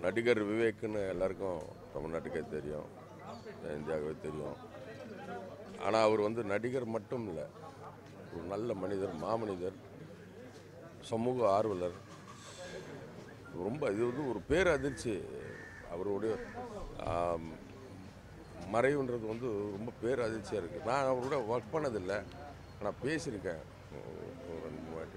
நடிகர் விவேக்னு எல்லாருக்கும் தமிழ்நாட்டுக்கே தெரியும் இந்தியாவுக்கே தெரியும் ஆனால் அவர் வந்து நடிகர் மட்டும் இல்லை ஒரு நல்ல மனிதர் மாமனிதர் சமூக ஆர்வலர் ரொம்ப இது வந்து ஒரு பேரதிர்ச்சி அவருடைய ஆம், மறைவுன்றது வந்து ரொம்ப பேரதிர்ச்சியாக இருக்குது நான் அவரோட ஒர்க் பண்ணதில்லை ஆனால் பேசியிருக்கேன் ஒரு ஒரு ரெண்டு மூணு வாட்டி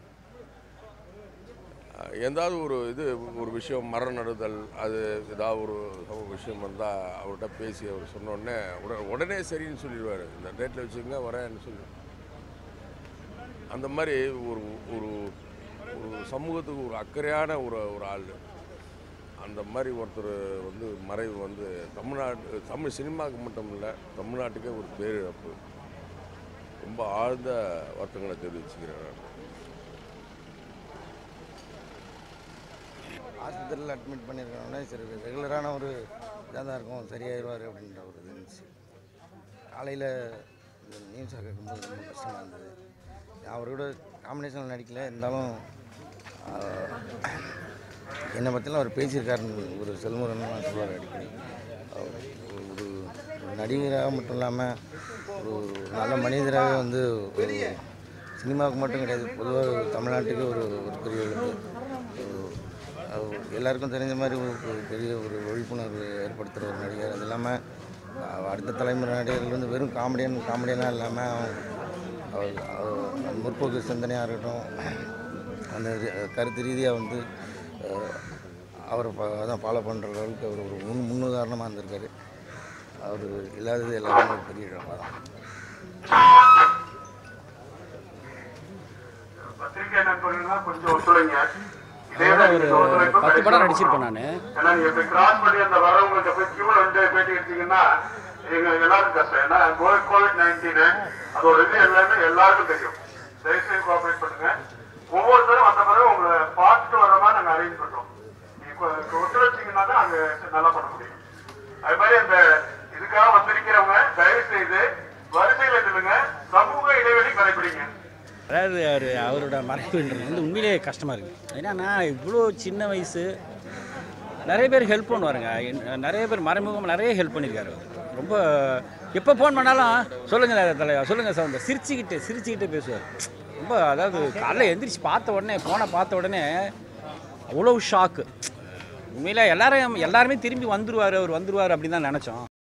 அஹ், எந்தாவது ஒரு இது ஒரு விஷயம் மரம் நடுதல் அது ஏதாவது ஒரு சமூக விஷயம் வந்தால் அவர்கிட்ட பேசி அவர் சொன்ன உடனே உடனே உடனே சரின்னு சொல்லிடுவார் இந்த டேட்டில் வச்சுக்கோங்க வரேன்னு சொல்லி அந்த மாதிரி ஒரு ஒரு ஒரு சமூகத்துக்கு ஒரு அக்கறையான ஒரு ஒரு ஆள் அந்த மாதிரி ஒருத்தர் வந்து மறைவு வந்து தமிழ்நாட்டு தமிழ் சினிமாவுக்கு மட்டும் இல்லை தமிழ்நாட்டுக்கே ஒரு பேரிழப்பு ரொம்ப ஆழ்ந்த வருத்தங்களை தெரிவிச்சுக்கிறேன் நான் ஆஸ்பத்திரியில் அட்மிட் பண்ணியிருக்கோன்னே சரி ரெகுலரான ஒரு இதாக தான் இருக்கும் சரியாயிருவார் அப்படின்ற ஒரு இது இருந்துச்சு காலையில் இந்த நியூஸை கேட்கும்போது ரொம்ப கஷ்டமாக இருந்தது அவரோட காம்பினேஷனில் நடிக்கல இருந்தாலும் ஆஹ், என்னை பற்றிலாம் அவர் பேசியிருக்காருன்னு ஒரு செல்முருகன் சொல்லுவார் அடிக்கடி அவர் ஒரு ஒரு நடிகராக மட்டும் இல்லாமல் ஒரு நல்ல மனிதராகவே வந்து ஒரு சினிமாவுக்கு மட்டும் கிடையாது பொதுவாக தமிழ்நாட்டுக்கு ஒரு ஒரு பெரிய இழப்பு. ஒரு அவர் எல்லாருக்கும் தெரிஞ்ச மாதிரி ஒரு ஒரு பெரிய ஒரு விழிப்புணர்வு ஏற்படுத்துகிற ஒரு நடிகர் அது இல்லாமல் அஹ் அடுத்த தலைமுறை நடிகர்கள் வந்து வெறும் காமெடியன் காமெடியனாக இல்லாமல் அவர் அவர் முற்போக்கு சிந்தனையாக இருக்கட்டும் அந்த ரி- கருத்து ரீதியாக வந்து அஹ், அவரை ப- அதான் ஃபாலோ பண்ணுற அளவுக்கு அவர் ஒரு முன் முன்னுதாரணமாக இருந்திருக்காரு அவர் இல்லாதது எல்லாருமே ஒரு பெரிய இழப்பாக தான் பத்திரிகை நண்பர்கள்லாம் கொஞ்சம் ஒத்துழைங்க இதே அதோட மாதிரி ஒரு நீங்க ஒத்துழைப்பு பத்து படம் கண்டிப்பா நடிச்சிருப்பேன் நான் ஏன்னா நீங்க இப்ப கிராஸ் பண்ணி அந்த வரவங்கள்ட்ட போய் கியூல வந்து பேட்டி எடுத்தீங்கன்னா எங்க எல்லாருக்கும் கஷ்டம் ஏன்னா கோவிட் நைன்டீன் அதோட இது எல்லாமே எல்லாருக்கும் தெரியும் தயவுசெய்து கோஆபரேட் பண்ணுங்க ஒவ்வொருத்தரும் வந்த பிறகு உங்களை பார்த்துட்டு வர மாதிரி நாங்க அரேஞ்ச் பண்றோம் நீங்க கொ- ஒத்துழைச்சீங்கன்னா தான் அங்க நல்லா பண்ண முடியும் அது மாதிரி அந்த இதுக்காக வந்திருக்கிறவங்க தயவு செய்து வரிசையில நில்லுங்க சமூக இடைவெளி கடைபிடிங்க அதாவது அவர் அவரோட மறைவுன்றது வந்து உண்மையிலேயே கஷ்டமாக இருக்குது ஏன்னா நான் இவ்வளோ சின்ன வயசு நிறைய பேர் ஹெல்ப் பண்ணுவாருங்க என்- நிறைய பேர் மறைமுகமாக நிறைய ஹெல்ப் பண்ணியிருக்காரு அவர். ரொம்ப எப்போ ஃபோன் பண்ணாலும் சொல்லுங்கள் தலைவா சொல்லுங்கள் சவுந்த சிரிச்சுக்கிட்டு சிரிச்சுக்கிட்டு பேசுவார் ரொம்ப அதாவது காலைல எந்திரிச்சு பார்த்த உடனே ஃபோனை பார்த்த உடனே அவ்வளோ ஷாக்கு உண்மையில் எல்லாரும் எல்லாருமே திரும்பி வந்துருவார் அவர் வந்துருவார் அப்படின்னு தான் நினச்சோம்